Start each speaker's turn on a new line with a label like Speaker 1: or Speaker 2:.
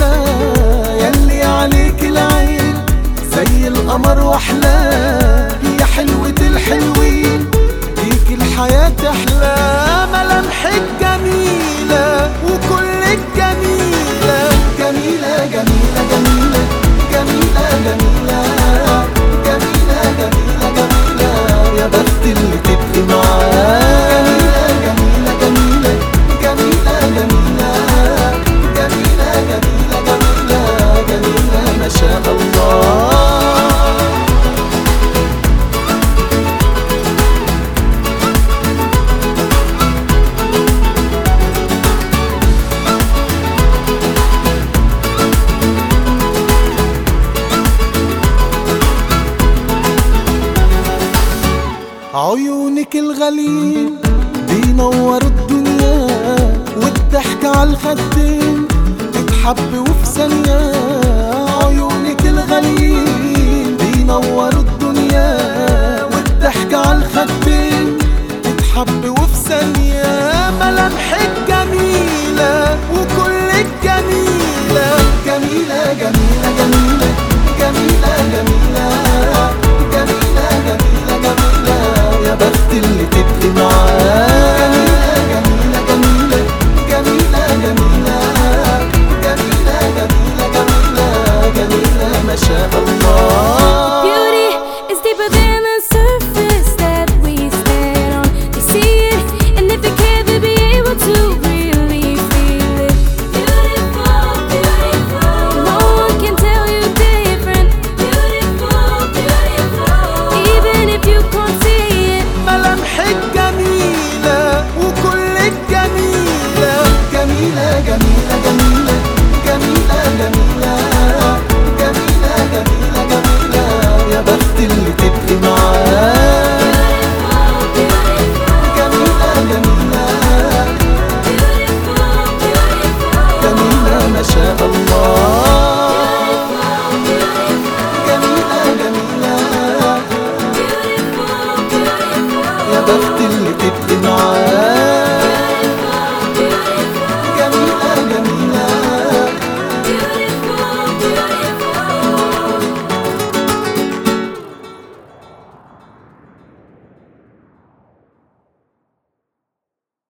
Speaker 1: يلي عليك العين زي القمر واحلاه يا حلوة الحلوين بيك الحياة تحلى ملامحك جميلة وكلك جميلة جميلة جميلة جميلة جميلة جميلة جميلة جميلة جميلة يا بخت اللي تبقي معاه جميلة جميلة جميلة جميلة جميلة جميلة جميلة جميلة ما شاء الله عيونك الغليل بينور الدنيا والضحك على الخدين تتحب وفي ثانية عيونك الغليل بينور الدنيا والضحك على الخدين تتحب وفي ثانية ملامحك جميلة وكلك جميلة